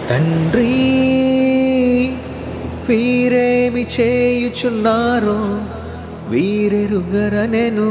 తండ్రి వీరేమి చేయుచున్నారో వీరెరుగరనెను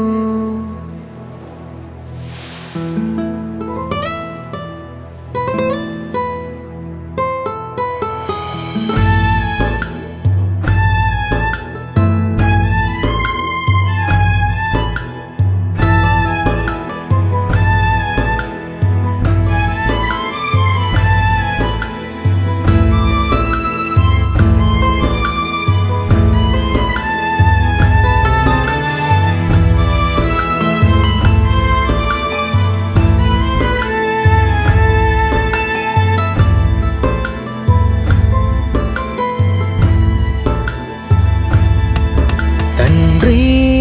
తండ్రి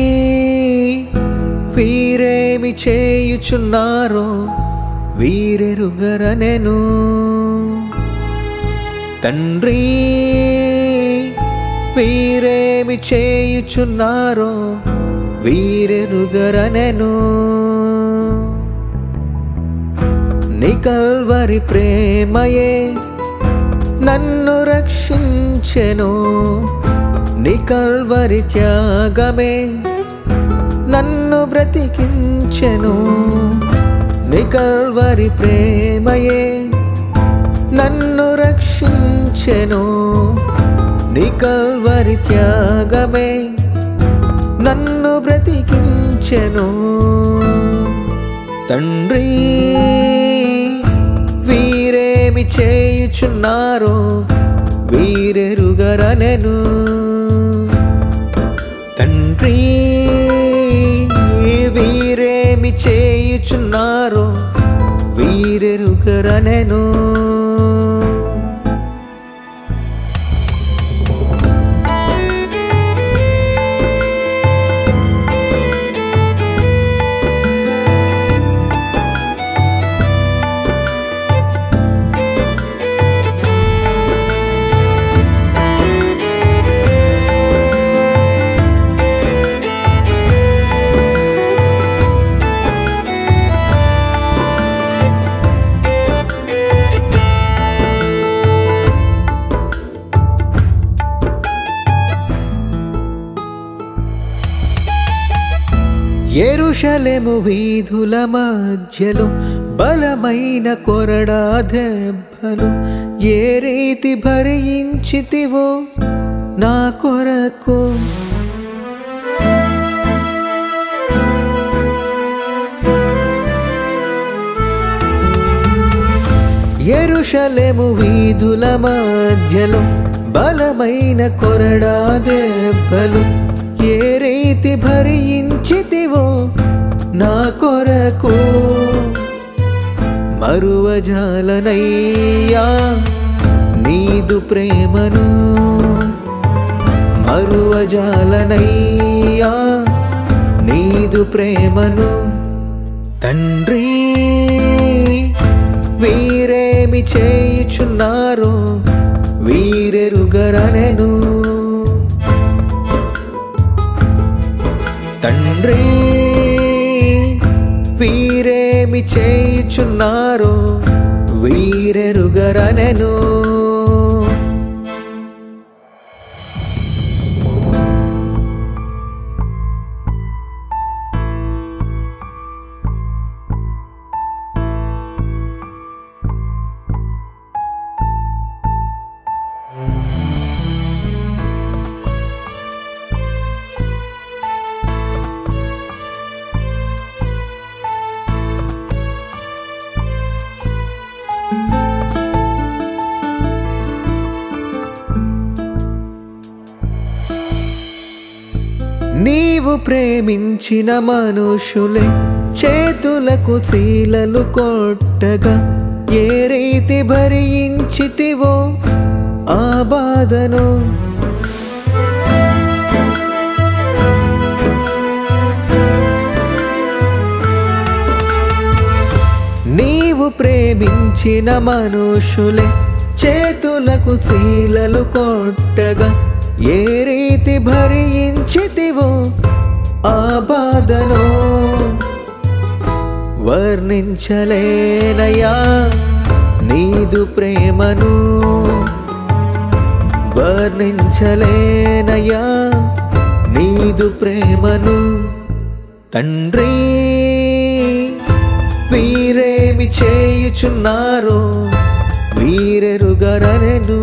వీరేమి చేయుచున్నారో వీరెరుగరనెను తండ్రి వీరేమి చేయుచున్నారో వీరెరుగరనెను నీ కల్వరి ప్రేమయే నన్ను రక్షించెను నీ కల్వరి త్యాగమే నన్ను బ్రతికించెను నీ కల్వరి ప్రేమయే నన్ను రక్షించెను నీ కల్వరి త్యాగమే నన్ను బ్రతికించెను తండ్రి వీరేమి చేయుచున్నారో వీరెరుగరనెను తండ్రి వీరేమి చేయుచున్నారో వీరెరుగరనెను ఎరుషలేము వీధుల మధ్యలో బలమైన కొరడా దెబ్బలు ఏ రీతి భరించితివో నా కొరకు ఎరుషలేము వీధుల మధ్యలో బలమైన కొరడా దెబ్బలు ఏ రీతి భరించితివో నా కొరకు మరువజాలనయ్యా నీదు ప్రేమను మరువజాలనయ్యా నీదు ప్రేమను తండ్రి వీరేమి చేయుచున్నారో వీరెరుగరనెను తండ్రి వీరేమి చేయుచున్నారో వీరెరుగరనెను నీవు ప్రేమించిన మనుషులే చేతులకు చీలలు కొట్టగా ఏ రీతి భరించితివో ఆ బాధను నీవు ప్రేమించిన మనుషులే చేతులకు చీలలు కొట్టగా ఏ రీతి భరించితివో ఆ బాధను వర్ణించలేనయా నీదు ప్రేమను వర్ణించలేనయ్యా నీదు ప్రేమను తండ్రి వీరేమి చేయుచున్నారో వీరెరుగరనెను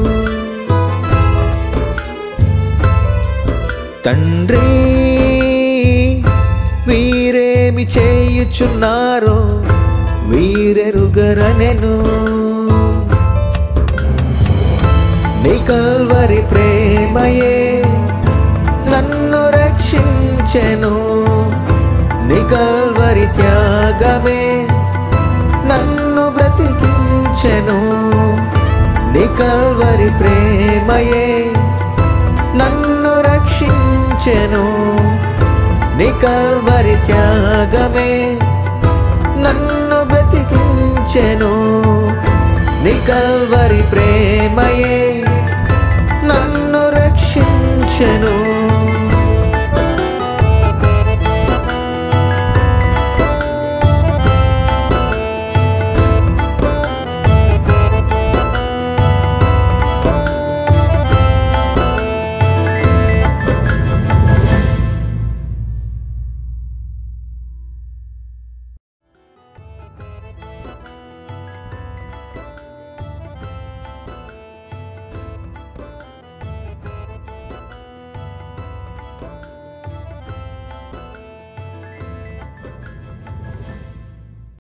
తండ్రి వీరేమి చేయుచున్నారో వీరెరుగరనెను నీ కల్వరి ప్రేమయే నన్ను రక్షించెను నీ కల్వరి త్యాగమే నన్ను బ్రతికించెను నీ కల్వరి ప్రేమయే నన్ను రక్షించెను నీ కల్వరి త్యాగమే నన్ను బ్రతికించెను నీ కల్వరి ప్రేమయే నన్ను రక్షించెను